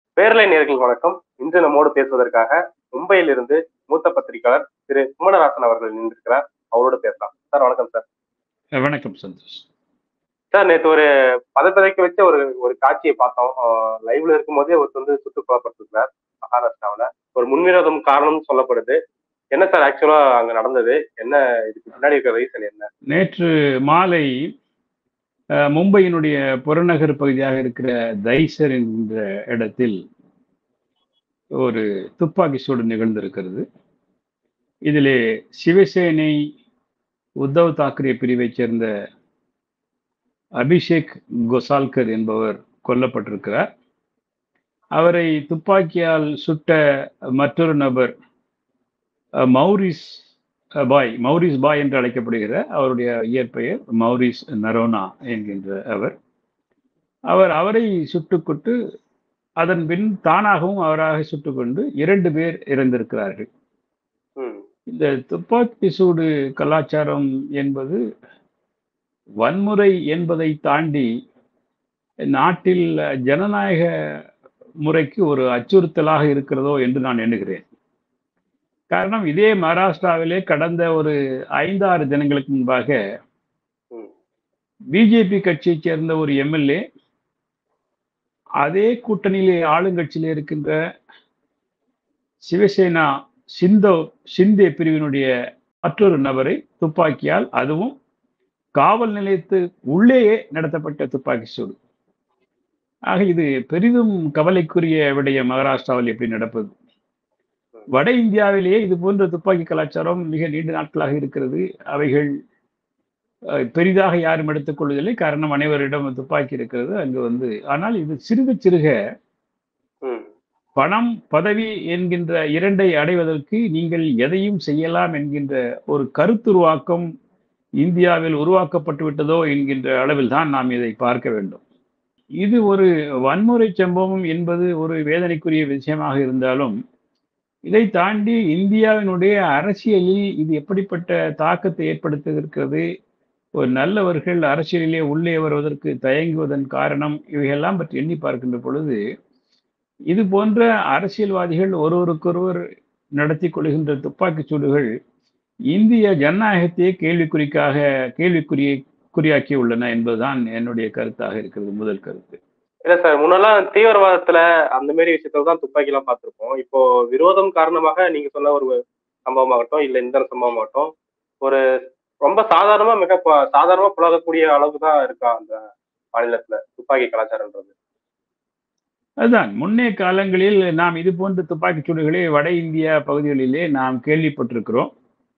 பேரலை நேர்கள் வணக்கம் இன்று நம்மோடு பேசுவதற்காக மும்பையில் இருந்து மூத்த பத்திரிகையாளர் திரு குமணராசன் அவர்கள் நின்றிருக்கிறார் அவரோடு பேசலாம் சார் வணக்கம் சார் அஹ் வணக்கம் சந்தோஷ் சார் நேற்று ஒரு பதப்பதைக்க வச்ச ஒரு ஒரு காட்சியை பார்த்தோம் லைவ்ல இருக்கும்போதே ஒருத்தர் வந்து சுட்டுக் கொல்லப்பட்டிருக்கிறார் மகாராஷ்டிராவுல ஒரு முன்விரோதம் காரணம் சொல்லப்படுது என்ன சார் ஆக்சுவலா அங்க நடந்தது என்ன இதுக்கு பின்னாடி இருக்கிற ரீசன் என்ன நேற்று மாலை அஹ், மும்பையினுடைய புறநகர் பகுதியாக இருக்கிற தைசர் என்கின்ற இடத்தில் ஒரு துப்பாக்கி சூடு நிகழ்ந்திருக்கிறது இதிலே சிவசேனை உத்தவ் தாக்கரே பிரிவைச் சேர்ந்த அபிஷேக் கோசால்கர் என்பவர் கொல்லப்பட்டிருக்கிறார் அவரை துப்பாக்கியால் சுட்ட மற்றொரு நபர் அஹ், மௌரிஸ் அஹ், பாய் மௌரிஸ் பாய் என்று அழைக்கப்படுகிற அவருடைய இயற்பெயர் மௌரிஸ் நரோனா என்கின்ற அவர் அவர் அவரை சுட்டுக்கொண்டு அதன் பின் தானாகவும் அவராக சுட்டுக்கொண்டு இரண்டு பேர் இறந்திருக்கிறார்கள் ம் இந்த துப்பாக்கி சூடு கலாச்சாரம் என்பது வன்முறை என்பதை தாண்டி நாட்டில் ஜனநாயக முறைக்கு ஒரு அச்சுறுத்தலாக இருக்கிறதோ என்று நான் எண்ணுகிறேன் காரணம் இதே மகாராஷ்டிராவிலே கடந்த ஒரு ஐந்தாறு தினங்களுக்கு முன்பாக ம் பிஜேபி கட்சியைச் சேர்ந்த ஒரு எம்எல்ஏ அதே கூட்டணியிலே ஆளுங்கட்சியிலே இருக்கின்ற சிவசேனா சிந்தோ சிந்தே பிரிவினுடைய மற்றொரு நபரை துப்பாக்கியால் அதுவும் காவல் நிலையத்து உள்ளேயே நடத்தப்பட்ட துப்பாக்கி சூடு ஆக இது பெரிதும் கவலைக்குரிய விடயம் மகாராஷ்டிராவில் எப்படி நடப்பது வட இந்தியாவிலேயே இது போன்ற துப்பாக்கி கலாச்சாரம் மிக நீண்ட நாட்களாக இருக்கிறது அவைகள் அஹ், பெரிதாக யாரும் எடுத்துக்கொள்வதில்லை காரணம் அனைவரிடம் துப்பாக்கி இருக்கிறது அங்கு வந்து ஆனால் இது சிறுக சிறுக ம் பணம் பதவி என்கின்ற இரண்டை அடைவதற்கு நீங்கள் எதையும் செய்யலாம் என்கின்ற ஒரு கருத்துருவாக்கம் இந்தியாவில் உருவாக்கப்பட்டு விட்டதோ என்கின்ற அளவில் தான் நாம் இதை பார்க்க வேண்டும் இது ஒரு வன்முறை சம்பவம் என்பது ஒரு வேதனைக்குரிய விஷயமாக இருந்தாலும் இதை தாண்டி இந்தியாவினுடைய அரசியலில் இது எப்படிப்பட்ட தாக்கத்தை ஏற்படுத்தியிருக்கிறது ஒரு நல்லவர்கள் அரசியலிலே உள்ளே வருவதற்கு தயங்குவதன் காரணம் இவையெல்லாம் பற்றி எண்ணி பார்க்கின்ற பொழுது இது போன்ற அரசியல்வாதிகள் ஒருவருக்கொருவர் நடத்தி கொள்கின்ற துப்பாக்கிச் சூடுகள் இந்திய ஜனநாயகத்தையே கேள்விக்குறிக்காக கேள்விக்குறியை குறியாக்கி உள்ளன என்பதுதான் என்னுடைய கருத்தாக இருக்கிறது முதல் கருத்து இல்ல சார் முன்னெல்லாம் தீவிரவாதத்துல அந்த மாதிரி விஷயத்துல தான் துப்பாக்கி எல்லாம் பார்த்திருப்போம் இப்போ விரோதம் காரணமாக நீங்க சொன்ன ஒரு சம்பவமாகட்டும் இல்ல இந்த சம்பவமாகட்டும் ஒரு ரொம்ப சாதாரணமா மிக ப- சாதாரணமா புழங்கக்கூடிய அளவுக்கு தான் இருக்கா அந்த மாநிலத்துல துப்பாக்கி கலாச்சாரம்ன்றது அதுதான் முன்னே காலங்களில் நாம் இது போன்ற துப்பாக்கிச் சூடுகளை வட இந்தியா பகுதிகளிலே நாம் கேள்விப்பட்டிருக்கிறோம்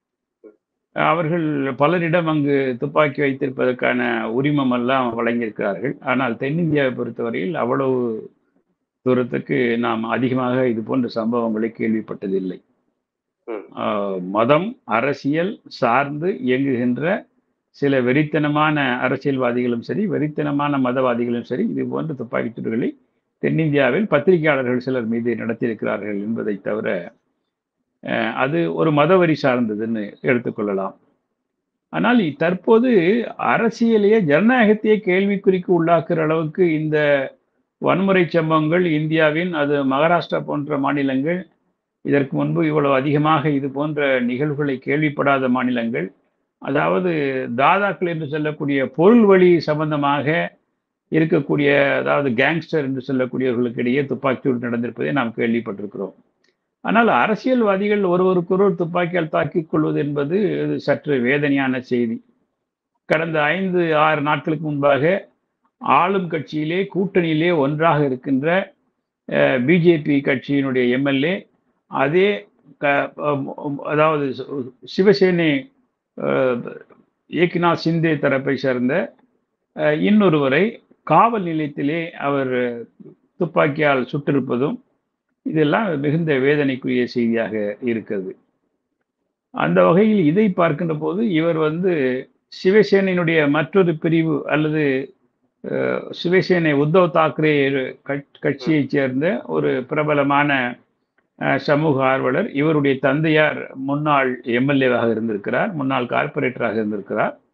அவர்கள் பலரிடம் அங்கு துப்பாக்கி வைத்திருப்பதற்கான உரிமம் எல்லாம் வழங்கியிருக்கிறார்கள் ஆனால் தென்னிந்தியாவை பொறுத்தவரையில் அவ்வளவு தூரத்துக்கு நாம் அதிகமாக இது போன்ற சம்பவங்களை கேள்விப்பட்டதில்லை ம். ஆஹ் மதம் அரசியல் சார்ந்து இயங்குகின்ற சில வெறித்தனமான அரசியல்வாதிகளும் சரி வெறித்தனமான மதவாதிகளும் சரி இது போன்ற துப்பாக்கிச் சூடுகளை தென்னிந்தியாவில் பத்திரிகையாளர்கள் சிலர் மீது நடத்தியிருக்கிறார்கள் என்பதை தவிர அஹ், அது ஒரு மதவரி சார்ந்ததுன்னு எடுத்துக்கொள்ளலாம் ஆனால் இ- தற்போது அரசியலையே ஜனநாயகத்தையே கேள்விக்குறிக்கு உள்ளாக்குற அளவுக்கு இந்த வன்முறை சம்பவங்கள் இந்தியாவின் அது மகாராஷ்டிரா போன்ற மாநிலங்கள் இதற்கு முன்பு இவ்வளவு அதிகமாக இது போன்ற நிகழ்வுகளை கேள்விப்படாத மாநிலங்கள் அதாவது தாதாக்கள் என்று சொல்லக்கூடிய பொருள் வழி சம்பந்தமாக இருக்கக்கூடிய அதாவது கேங்ஸ்டர் என்று சொல்லக்கூடியவர்களுக்கு இடையே துப்பாக்கிச்சூடு நடந்திருப்பதை நாம் கேள்விப்பட்டிருக்கிறோம் ஆனால் அரசியல்வாதிகள் ஒருவருக்கொருவர் துப்பாக்கியால் தாக்கிக் கொள்வது என்பது இது சற்று வேதனையான செய்தி கடந்த ஐந்து ஆறு நாட்களுக்கு முன்பாக ஆளும் கட்சியிலே கூட்டணியிலே ஒன்றாக இருக்கின்ற பிஜேபி கட்சியினுடைய எம்எல்ஏ அதே க- அஹ் அதாவது சிவசேனை அஹ், ஏக்நாத் சிந்தே தரப்பை சேர்ந்த அஹ், இன்னொருவரை காவல் நிலையத்திலே அவர் துப்பாக்கியால் சுட்டிருப்பதும் இதெல்லாம் மிகுந்த வேதனைக்குரிய செய்தியாக இருக்கிறது அந்த வகையில் இதை பார்க்கின்ற போது இவர் வந்து சிவசேனையினுடைய மற்றொரு பிரிவு அல்லது அஹ், சிவசேனை உத்தவ் தாக்கரே கட்- கட்சியைச் சேர்ந்த ஒரு பிரபலமான அஹ், சமூக ஆர்வலர் இவருடைய தந்தையார் முன்னாள் எம்எல்ஏவாக இருந்திருக்கிறார் முன்னாள் கார்ப்பரேட்டராக இருந்திருக்கிறார்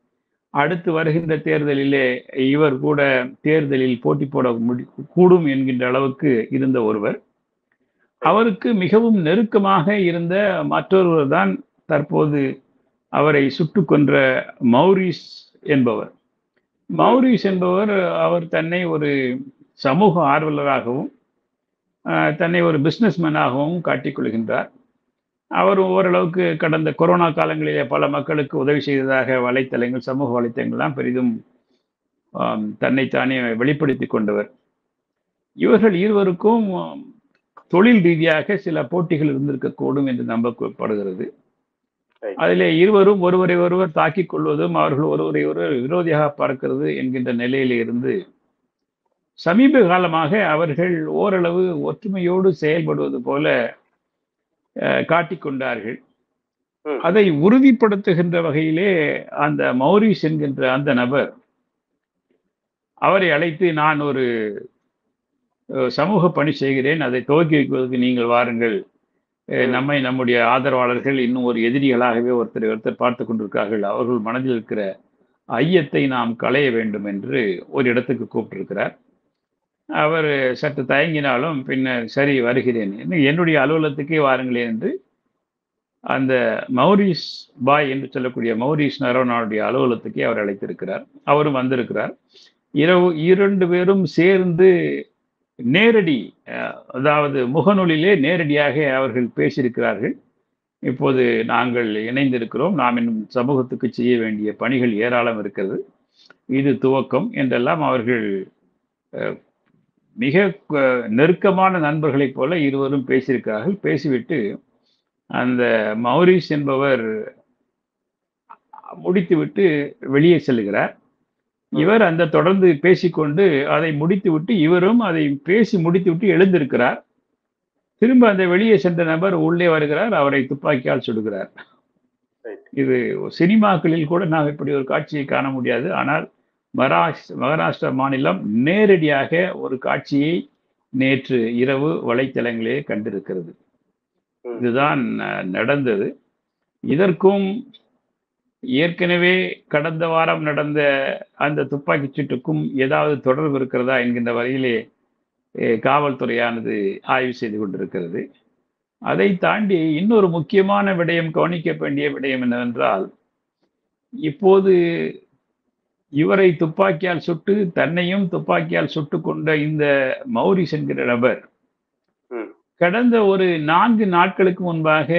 அடுத்து வருகின்ற தேர்தலிலே இவர் கூட தேர்தலில் போட்டி போட முடி கூடும் என்கின்ற அளவுக்கு இருந்த ஒருவர் அவருக்கு மிகவும் நெருக்கமாக இருந்த மற்றொருவர் தான் தற்போது அவரை சுட்டு கொன்ற மௌரிஸ் என்பவர் மௌரிஸ் என்பவர் அவர் தன்னை ஒரு சமூக ஆர்வலராகவும் அஹ், தன்னை ஒரு பிஸ்னஸ்மேனாகவும் காட்டிக்கொள்கின்றார் அவர் ஓரளவுக்கு கடந்த கொரோனா காலங்களிலே பல மக்களுக்கு உதவி செய்ததாக வலைத்தளங்கள் சமூக வலைத்தளங்கள்லாம் பெரிதும் ஆம், தன்னைத்தானே வெளிப்படுத்தி கொண்டவர் இவர்கள் இருவருக்கும் ஆம், தொழில் ரீதியாக சில போட்டிகள் இருந்திருக்கக்கூடும் என்று நம்பப்படுகிறது Right. அதிலே இருவரும் ஒருவரை ஒருவர் தாக்கிக் கொள்வதும் அவர்கள் ஒருவரை ஒருவர் விரோதியாக பார்க்கிறது என்கின்ற நிலையில இருந்து சமீப காலமாக அவர்கள் ஓரளவு ஒற்றுமையோடு செயல்படுவது போல அஹ், காட்டிக்கொண்டார்கள் ம். அதை உறுதிப்படுத்துகின்ற வகையிலே அந்த மௌரிஸ் என்கின்ற அந்த நபர் அவரை அழைத்து நான் ஒரு அஹ், சமூக பணி செய்கிறேன் அதை துவக்கி வைப்பதற்கு நீங்கள் வாருங்கள் அஹ், ம். நம்மை நம்முடைய ஆதரவாளர்கள் இன்னும் ஒரு எதிரிகளாகவே ஒருத்தர் ஒருத்தர் பார்த்து கொண்டிருக்கிறார்கள் அவர்கள் மனதில் இருக்கிற ஐயத்தை நாம் களைய வேண்டும் என்று ஒரு இடத்துக்கு கூப்பிட்டிருக்கிறார் அவர் சற்று தயங்கினாலும் பின்னர் சரி வருகிறேன் என்ன- என்னுடைய அலுவலகத்துக்கே வாருங்களேன் என்று அந்த மௌரிஸ் பாய் என்று சொல்லக்கூடிய மௌரிஸ் நரோனாவுடைய அலுவலகத்துக்கே அவர் அழைத்திருக்கிறார் அவரும் வந்திருக்கிறார் இரவு இரண்டு பேரும் சேர்ந்து நேரடி அஹ், அதாவது முகநூலிலே நேரடியாக அவர்கள் பேசியிருக்கிறார்கள் இப்போது நாங்கள் இணைந்திருக்கிறோம் நாம் இன்னும் சமூகத்துக்கு செய்ய வேண்டிய பணிகள் ஏராளம் இருக்கிறது இது துவக்கம் என்றெல்லாம் அவர்கள் அஹ், மிக அஹ், நெருக்கமான நண்பர்களைப் போல இருவரும் பேசியிருக்கிறார்கள் பேசிவிட்டு அந்த மௌரிஸ் என்பவர் முடித்துவிட்டு வெளியே செல்கிறார் இவர் அந்த தொடர்ந்து பேசிக்கொண்டு அதை முடித்துவிட்டு இவரும் அதை பேசி முடித்துவிட்டு எழுந்திருக்கிறார் திரும்ப அந்த வெளியே சென்ற நபர் உள்ளே வருகிறார் அவரை துப்பாக்கியால் சுடுகிறார் Right. இது சினிமாக்களில் கூட நாம் இப்படி ஒரு காட்சியை காண முடியாது ஆனால் மகாராஷ்டிர மகாராஷ்டிரா மாநிலம் நேரடியாக ஒரு காட்சியை நேற்று இரவு வலைத்தளங்களே கண்டிருக்கிறது ம். இதுதான் அஹ், நடந்தது இதற்கும் ஏற்கனவே கடந்த வாரம் நடந்த அந்த துப்பாக்கிச் சூட்டுக்கும் ஏதாவது தொடர்பு இருக்கிறதா என்கின்ற வரையிலே அஹ், காவல்துறையானது ஆய்வு செய்து கொண்டிருக்கிறது அதை தாண்டி இன்னொரு முக்கியமான விடயம் கவனிக்க வேண்டிய விடயம் என்னவென்றால் இப்போது இவரை துப்பாக்கியால் சுட்டு தன்னையும் துப்பாக்கியால் சுட்டு கொண்ட இந்த மௌரிஸ் என்கிற நபர் ம். கடந்த ஒரு நான்கு நாட்களுக்கு முன்பாக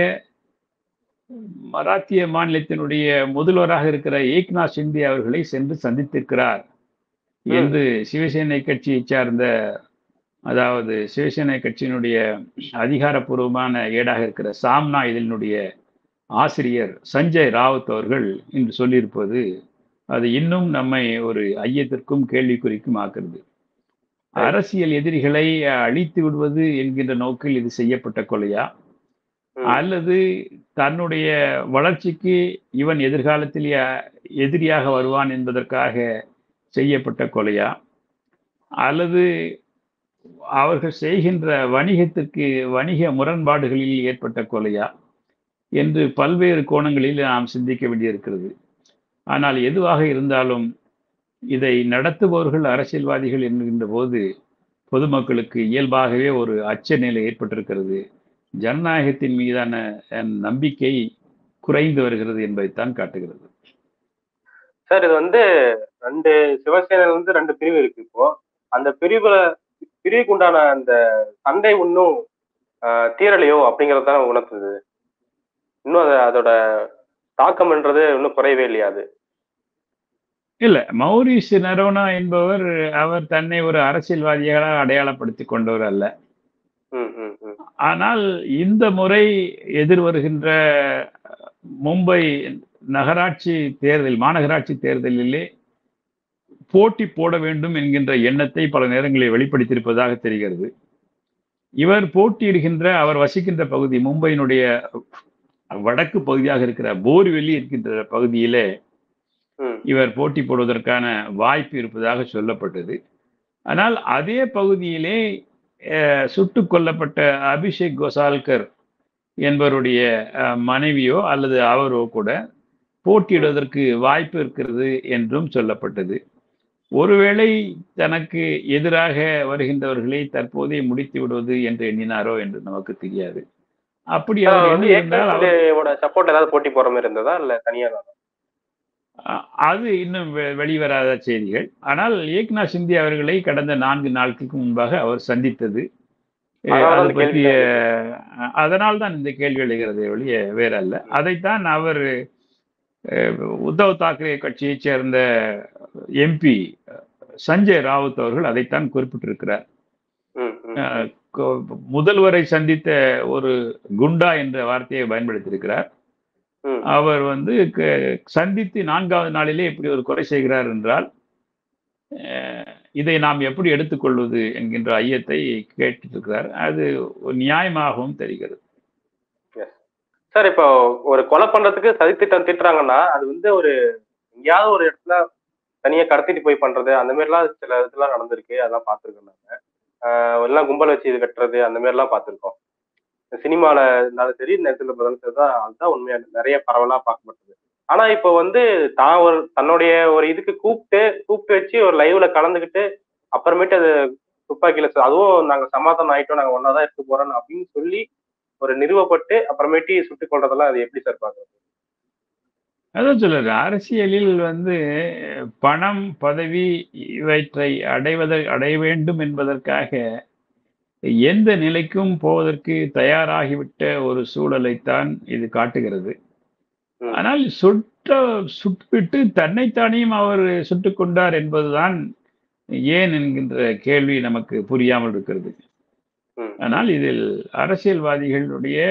மராத்திய மாநிலத்தினுடைய முதல்வராக இருக்கிற ஏக்நாத் சிண்டே அவர்களை சென்று சந்தித்திருக்கிறார் ம். என்று சிவசேனை கட்சியை சார்ந்த அதாவது சிவசேனை கட்சியினுடைய அதிகாரப்பூர்வமான ஏடாக இருக்கிற சாம்னா இதழினுடைய ஆசிரியர் சஞ்சய் ராவத் அவர்கள் இன்று சொல்லியிருப்பது அது இன்னும் நம்மை ஒரு ஐயத்திற்கும் கேள்விக்குறிக்கும் ஆக்குறது அரசியல் எதிரிகளை அழித்து விடுவது என்கின்ற நோக்கில் இது செய்யப்பட்ட கொலையா ம். அல்லது தன்னுடைய வளர்ச்சிக்கு இவன் எதிர்காலத்தில் ய- எதிரியாக வருவான் என்பதற்காக செய்யப்பட்ட கொலையா அல்லது அவர்கள் செய்கின்ற வணிகத்திற்கு வணிக முரண்பாடுகளில் ஏற்பட்ட கொலையா என்று பல்வேறு கோணங்களில் நாம் சிந்திக்க வேண்டியிருக்கிறது ஆனால் எதுவாக இருந்தாலும் இதை நடத்துபவர்கள் அரசியல்வாதிகள் என்கின்ற போது பொதுமக்களுக்கு இயல்பாகவே ஒரு அச்ச நிலை ஏற்பட்டிருக்கிறது ஜனநாயகத்தின் மீதான அஹ், நம்பிக்கை குறைந்து வருகிறது என்பதைத்தான் காட்டுகிறது சார் இது வந்து ரெண்டு சிவசேனையில வந்து ரெண்டு பிரிவு இருக்கு இப்போ அந்த பிரிவுல பிரிவுக்கு உண்டான அந்த சண்டை இன்னும் ஆஹ், தீரலையோ அப்படிங்கறத தான் உணர்த்துது இன்னும் அது அதோட தாக்கம்ன்றது இன்னும் குறையவே இல்லையா அது இல்ல மௌரிஸ் நரோனா என்பவர் அவர் தன்னை ஒரு அரசியல்வாதியாக அடையாளப்படுத்தி கொண்டவர் அல்ல ம் ம் ம் ஆனால் இந்த முறை எதிர்வருகின்ற மும்பை நகராட்சி தேர்தல் மாநகராட்சி தேர்தலிலே போட்டி போட வேண்டும் என்கின்ற எண்ணத்தை பல நேரங்களில் வெளிப்படுத்தியிருப்பதாக தெரிகிறது இவர் போட்டியிடுகின்ற அவர் வசிக்கின்ற பகுதி மும்பையினுடைய வடக்கு பகுதியாக இருக்கிற போர்வெளி இருக்கின்ற பகுதியிலே ம் இவர் போட்டி போடுவதற்கான வாய்ப்பு இருப்பதாக சொல்லப்பட்டது ஆனால் அதே பகுதியிலே அஹ், சுட்டுக் கொல்லப்பட்ட அபிஷேக் கோசால்கர் என்பவருடைய அஹ், மனைவியோ அல்லது அவரோ கூட போட்டியிடுவதற்கு வாய்ப்பு இருக்கிறது என்றும் சொல்லப்பட்டது ஒருவேளை தனக்கு எதிராக வருகின்றவர்களை தற்போதே முடித்து விடுவது என்று எண்ணினாரோ என்று நமக்கு தெரியாது அப்படி சார், அவர் அவர் வந்து எண்ணி இருந்தால் அவர் ஏக்நாத் சப்போர்ட் ஏதாவது போட்டி போற மாதிரி இருந்ததா இல்ல தனியா தானா? அ- அது இன்னும் வெ- வெளிவராத செய்திகள் ஆனால் ஏக்நாத் சிந்தே அவர்களை கடந்த நான்கு நாட்களுக்கு முன்பாக அவர் சந்தித்தது அஹ் அதனால அது அந்த கேள்வி பற்றிய அதனால் தான் இந்த கேள்வி எழுகிறது ஒழிய வேற அல்ல அதைத்தான் அவர் அஹ், உத்தவ் தாக்கரே கட்சியைச் சேர்ந்த எம்பி சஞ்சய் ராவுத் அவர்கள் அதைத்தான் குறிப்பிட்டிருக்கிறார் ம், ம், அஹ், கொ- முதல்வரை சந்தித்த ஒரு குண்டா என்ற வார்த்தையை பயன்படுத்தியிருக்கிறார் ம். அவர் வந்து க- சந்தித்து நான்காவது நாளிலே இப்படி ஒரு கொலை செய்கிறார் என்றால் அஹ், இதை நாம் எப்படி எடுத்துக்கொள்வது என்கின்ற ஐயத்தை கேட்டிருக்கிறார் அது ஒரு நியாயமாகவும் தெரிகிறது சார் இப்போ ஒரு கொலை பண்றதுக்கு சதித்திட்டம் தீட்டுறாங்கன்னா அது வந்து ஒரு எங்கேயாவது ஒரு இடத்துல தனியா கடத்திட்டு போய் பண்றது அந்த மாதிரிலாம் சில இதெல்லாம் நடந்திருக்கு அதெல்லாம் பார்த்துருக்கோம் நாங்க ஆஹ் எல்லாம் கும்பல் வச்சு இது வெட்டுறது அந்த மாதிரிலாம் பார்த்துருக்கோம் சினிமால இருந்தாலும் சரி நேரத்தில் இருந்தாலும் சரி தான் அதுதான் உண்மையா நிறைய பரவலா பார்க்கப்பட்டது ஆனா இப்போ வந்து தான் ஒரு தன்னுடைய ஒரு இதுக்கு கூப்பிட்டு கூப்பிட்டு வச்சு ஒரு லைவ்ல கலந்துக்கிட்டு அப்புறமேட்டு அது துப்பாக்கியில சு- அதுவும் நாங்க சமாதானம் ஆயிட்டோம் நாங்க ஒன்னா தான் எடுத்து போறோம் அப்படின்னு சொல்லி ஒரு நிறுவப்பட்டு அப்புறமேட்டி சுட்டுக் கொள்றதெல்லாம் அது எப்படி சார் பாக்குறது அதான் சொல்லுறது அரசியலில் வந்து பணம் பதவி இவற்றை அடைவத அடைய வேண்டும் என்பதற்காக எந்த நிலைக்கும் போவதற்கு தயாராகிவிட்ட ஒரு சூழலைத்தான் இது காட்டுகிறது ம். ஆனால் சுட்ட சுட்டுவிட்டு தன்னைத்தானையும் அவர் சுட்டுக் கொண்டார் என்பதுதான் ஏன் என்கின்ற கேள்வி நமக்கு புரியாமல் இருக்கிறது ம். ஆனால் இதில் அரசியல்வாதிகளுடைய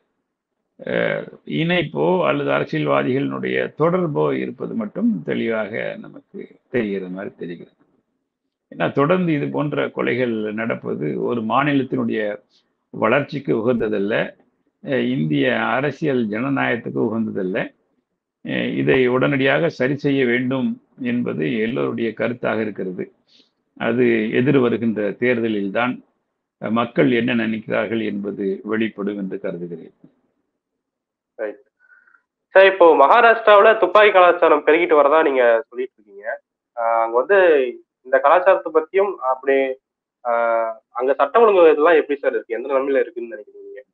அஹ், இணைப்போ அல்லது அரசியல்வாதிகளினுடைய தொடர்போ இருப்பது மட்டும் தெளிவாக நமக்கு தெரிகிற மாதிரி தெரிகிறது ஏன்னா தொடர்ந்து இது போன்ற கொலைகள் நடப்பது ஒரு மாநிலத்தினுடைய வளர்ச்சிக்கு உகந்ததல்ல அஹ், இந்திய அரசியல் ஜனநாயகத்துக்கு உகந்ததல்ல அஹ், இதை உடனடியாக சரி செய்ய வேண்டும் என்பது எல்லோருடைய கருத்தாக இருக்கிறது அது எதிர் வருகின்ற தேர்தலில் தான் மக்கள் என்ன நினைக்கிறார்கள் என்பது வெளிப்படும் என்று கருதுகிறேன் சார் இப்போ மகாராஷ்டிராவுல துப்பாக்கி கலாச்சாரம் பெருகிட்டு வரதா நீங்க சொல்லிட்டு இருக்கீங்க ஆஹ் அங்க வந்து இந்த கலாச்சாரத்தை பத்தியும் அப்படி ஆஹ் அங்க சட்டம் ஒழுங்கு இதெல்லாம் எப்படி சார் இருக்கு எந்த நிலைமையில இருக்குன்னு நினைக்கிறீங்க நீங்க?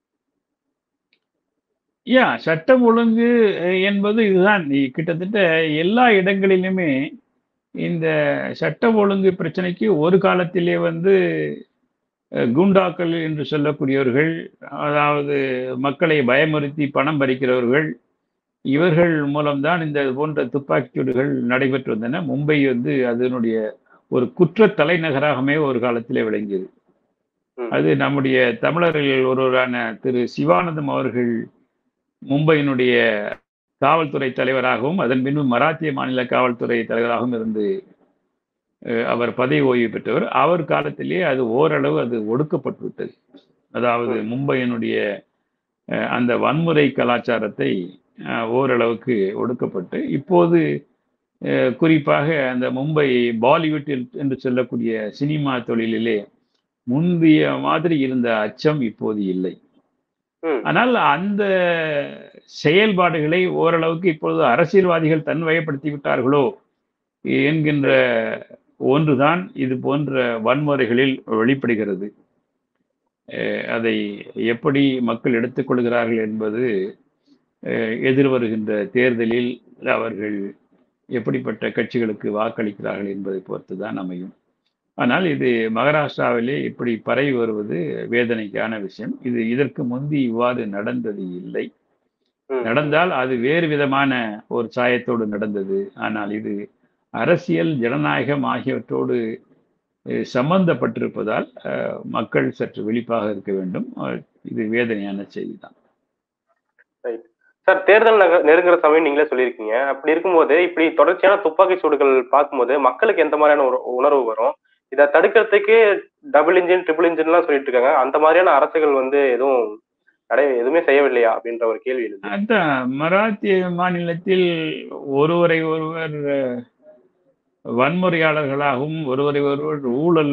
யா சட்டம் ஒழுங்கு அஹ், என்பது இதுதான் இ- கிட்டத்தட்ட எல்லா இடங்களிலுமே இந்த சட்டம் ஒழுங்கு பிரச்சனைக்கு ஒரு காலத்திலே வந்து அஹ், குண்டாக்கள் என்று சொல்லக்கூடியவர்கள் அதாவது மக்களை பயமுறுத்தி பணம் பறிக்கிறவர்கள் இவர்கள் மூலம்தான் இந்த போன்ற துப்பாக்கிச்சூடுகள் நடைபெற்று வந்தன மும்பை வந்து அதனுடைய ஒரு குற்ற தலைநகராகவே ஒரு காலத்திலே விளங்கியது ம். அது நம்முடைய தமிழர்கள் ஒருவரான திரு சிவானந்தம் அவர்கள் மும்பையினுடைய காவல்துறை தலைவராகவும் அதன் பின்பு மராத்திய மாநில காவல்துறை தலைவராகவும் இருந்து அஹ், அவர் பதவி ஓய்வு பெற்றவர் அவர் காலத்திலே அது ஓரளவு அது ஒடுக்கப்பட்டு விட்டது அதாவது மும்பையினுடைய அஹ், அந்த வன்முறை கலாச்சாரத்தை அஹ், ஓரளவுக்கு ஒடுக்கப்பட்டு இப்போது அஹ், குறிப்பாக அந்த மும்பை பாலிவுட் என்று சொல்லக்கூடிய சினிமா தொழிலிலே முந்தைய மாதிரி இருந்த அச்சம் இப்போது இல்லை ம். ஆனால் அந்த செயல்பாடுகளை ஓரளவுக்கு இப்பொழுது அரசியல்வாதிகள் தன்வயப்படுத்தி விட்டார்களோ என்கின்ற ஒன்றுதான் இது போன்ற வன்முறைகளில் வெளிப்படுகிறது அஹ் அதை எப்படி மக்கள் எடுத்துக்கொள்கிறார்கள் என்பது அஹ் எதிர்வருகின்ற தேர்தலில் அவர்கள் எப்படிப்பட்ட கட்சிகளுக்கு வாக்களிக்கிறார்கள் என்பதை பொறுத்து தான் அமையும் ஆனால் இது மகாராஷ்டிராவிலே இப்படி பரவி வருவது வேதனைக்கான விஷயம் இது இதற்கு முந்தி இவ்வாறு நடந்தது இல்லை ம். நடந்தால் அது வேறு விதமான ஒரு சாயத்தோடு நடந்தது ஆனால் இது அரசியல் ஜனநாயகம் ஆகியவற்றோடு அஹ், சம்பந்தப்பட்டிருப்பதால் அஹ், மக்கள் சற்று விழிப்பாக இருக்க வேண்டும் அஹ், இது வேதனையான செய்தி தான் சார் தேர்தல் நக- நெருங்குற சமயம் நீங்களே சொல்லியிருக்கீங்க அப்படி இருக்கும்போது இப்படி தொடர்ச்சியான துப்பாக்கி சூடுகள் பார்க்கும்போது மக்களுக்கு எந்த மாதிரியான ஒரு உணர்வு வரும் இதை தடுக்கிறதுக்கு டபுள் இன்ஜின் ட்ரிபிள் இன்ஜின்லாம் சொல்லிட்டு இருக்காங்க அந்த மாதிரியான அரசுகள் வந்து எதுவும் நடை எதுவுமே செய்யவில்லையா அப்படின்ற ஒரு கேள்வி எழுது அதான் மராத்திய மாநிலத்தில் ஒருவரை ஒருவர் அஹ், வன்முறையாளர்களாகவும் ஒருவரை ஒருவர் ஊழல்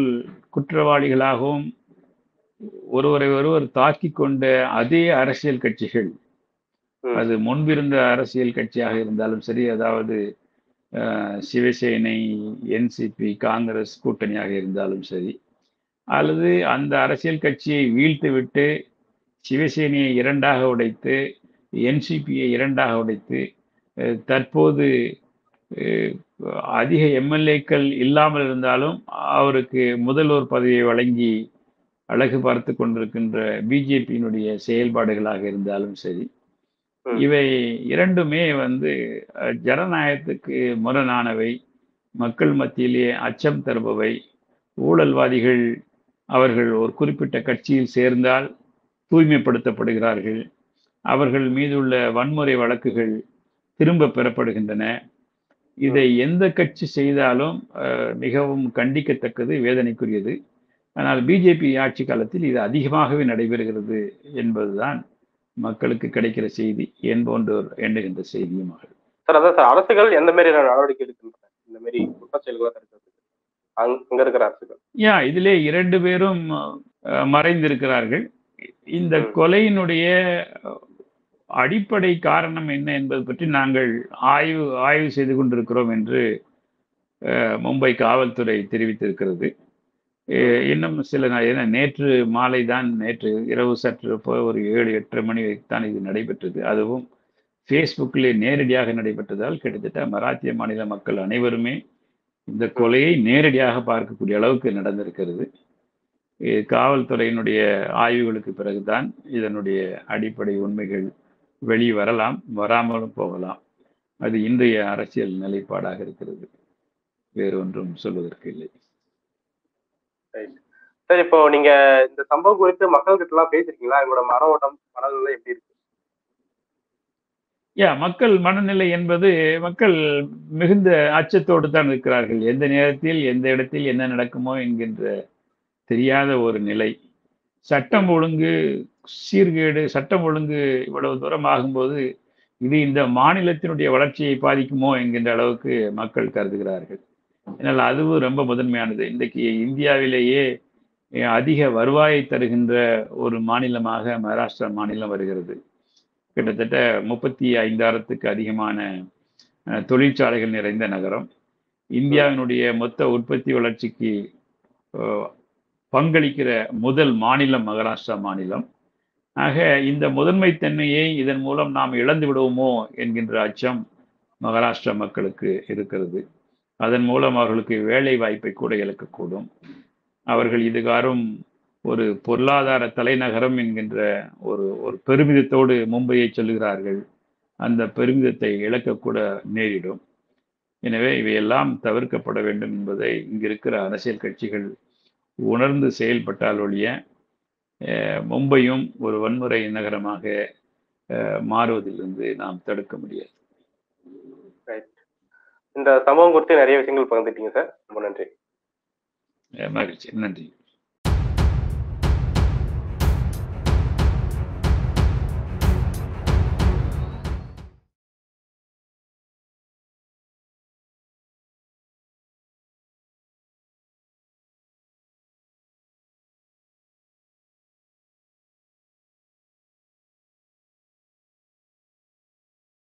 ம். அது முன்பிருந்த அரசியல் கட்சியாக இருந்தாலும் சரி அதாவது அஹ், சிவசேனை என்சிபி காங்கிரஸ் கூட்டணியாக இருந்தாலும் சரி அல்லது அந்த அரசியல் கட்சியை வீழ்த்துவிட்டு சிவசேனையை இரண்டாக உடைத்து என்சிபியை இரண்டாக உடைத்து அஹ், தற்போது அஹ், அதிக எம்எல்ஏக்கள் இல்லாமல் இருந்தாலும் அவருக்கு முதல்வர் பதவியை வழங்கி அழகு பார்த்து கொண்டிருக்கின்ற பிஜேபியினுடைய செயல்பாடுகளாக இருந்தாலும் சரி ம். இவை இரண்டுமே வந்து அஹ், ஜனநாயகத்துக்கு முரணானவை மக்கள் மத்தியிலே அச்சம் தருபவை ஊழல்வாதிகள் அவர்கள் ஒரு குறிப்பிட்ட கட்சியில் சேர்ந்தால் தூய்மைப்படுத்தப்படுகிறார்கள் அவர்கள் மீதுள்ள வன்முறை வழக்குகள் திரும்ப பெறப்படுகின்றன இதை எந்த கட்சி செய்தாலும் அஹ், மிகவும் கண்டிக்கத்தக்கது வேதனைக்குரியது ஆனால் பிஜேபி ஆட்சி காலத்தில் இது அதிகமாகவே நடைபெறுகிறது என்பதுதான் மக்களுக்கு கிடைக்கிற செய்தி என் போன்றோர் எண்ணுகின்ற செய்தியும் ஆகும் சார் அதான் சார் அரசுகள் எந்த மாதிரி நடவடிக்கை எடுக்கின்றன இந்த மாதிரி குற்றச்செயல்களை தடுக்கிறதுக்கு அங்க அங்க இருக்கிற அரசுகள் யா இதிலே இரண்டு பேரும் அஹ், மறைந்திருக்கிறார்கள் இந்த ம். கொலையினுடைய அஹ், அடிப்படை காரணம் என்ன என்பது பற்றி நாங்கள் ஆய்வு ஆய்வு செய்து கொண்டிருக்கிறோம் என்று அஹ், மும்பை காவல்துறை தெரிவித்திருக்கிறது அஹ், இன்னும் சில நா- ஏன்னா நேற்று மாலை தான் நேற்று இரவு சற்று இப்போ ஒரு ஏழு எட்டரை மணி வரைக்கும் தான் இது நடைபெற்றது அதுவும் ஃபேஸ்புக்கிலே நேரடியாக நடைபெற்றதால் கிட்டத்தட்ட மராத்திய மாநில மக்கள் அனைவருமே இந்த கொலையை நேரடியாக பார்க்கக்கூடிய அளவுக்கு நடந்திருக்கிறது இது காவல்துறையினுடைய ஆய்வுகளுக்கு பிறகுதான் இதனுடைய அடிப்படை உண்மைகள் வெளி வரலாம் வராமலும் போகலாம் அது இன்றைய அரசியல் நிலைப்பாடாக இருக்கிறது வேறு ஒன்றும் சொல்வதற்கு இல்லை சார் இப்போ நீங்க இந்த சம்பவம் குறித்து மக்கள் கிட்ட எல்லாம் பேசிருக்கீங்களா எங்களோட மன ஓட்டம் மனநிலை எப்படி இருக்கு யா மக்கள் மனநிலை என்பது மக்கள் மிகுந்த அச்சத்தோடு தான் இருக்கிறார்கள் எந்த நேரத்தில் எந்த இடத்தில் என்ன நடக்குமோ என்கின்ற தெரியாத ஒரு நிலை சட்டம் ஒழுங்கு சீர்கேடு சட்டம் ஒழுங்கு இவ்வளவு தூரம் ஆகும்போது இது இந்த மாநிலத்தினுடைய வளர்ச்சியை பாதிக்குமோ என்கின்ற அளவுக்கு மக்கள் கருதுகிறார்கள் ஏன்னால் அதுவும் ரொம்ப முதன்மையானது இன்றைக்கு இந்தியாவிலேயே அஹ், அதிக வருவாயை தருகின்ற ஒரு மாநிலமாக மகாராஷ்டிரா மாநிலம் வருகிறது கிட்டத்தட்ட முப்பத்தி ஐந்தாயிரத்துக்கு அதிகமான அஹ், தொழிற்சாலைகள் நிறைந்த நகரம் இந்தியாவினுடைய மொத்த உற்பத்தி வளர்ச்சிக்கு அஹ், பங்களிக்கிற முதல் மாநிலம் மகாராஷ்டிரா மாநிலம் ஆக இந்த முதன்மைத்தன்மையை இதன் மூலம் நாம் இழந்து விடுவோமோ என்கின்ற அச்சம் மகாராஷ்டிரா மக்களுக்கு இருக்கிறது அதன் மூலம் அவர்களுக்கு வேலை வாய்ப்பை கூட இழக்கக்கூடும் அவர்கள் இதுகாரும் ஒரு பொருளாதார தலைநகரம் என்கின்ற ஒரு ஒரு பெருமிதத்தோடு மும்பையை சொல்லுகிறார்கள் அந்த பெருமிதத்தை இழக்கக்கூட நேரிடும் எனவே இவையெல்லாம் தவிர்க்கப்பட வேண்டும் என்பதை இங்கு இருக்கிற அரசியல் கட்சிகள் உணர்ந்து செயல்பட்டால் ஒழிய அஹ், மும்பையும் ஒரு வன்முறை நகரமாக அஹ், மாறுவதிலிருந்து நாம் தடுக்க முடியாது இந்த சம்பவம் குறித்து நிறைய விஷயங்கள் பகிர்ந்துட்டீங்க சார் ரொம்ப நன்றி அஹ், மகிழ்ச்சி நன்றி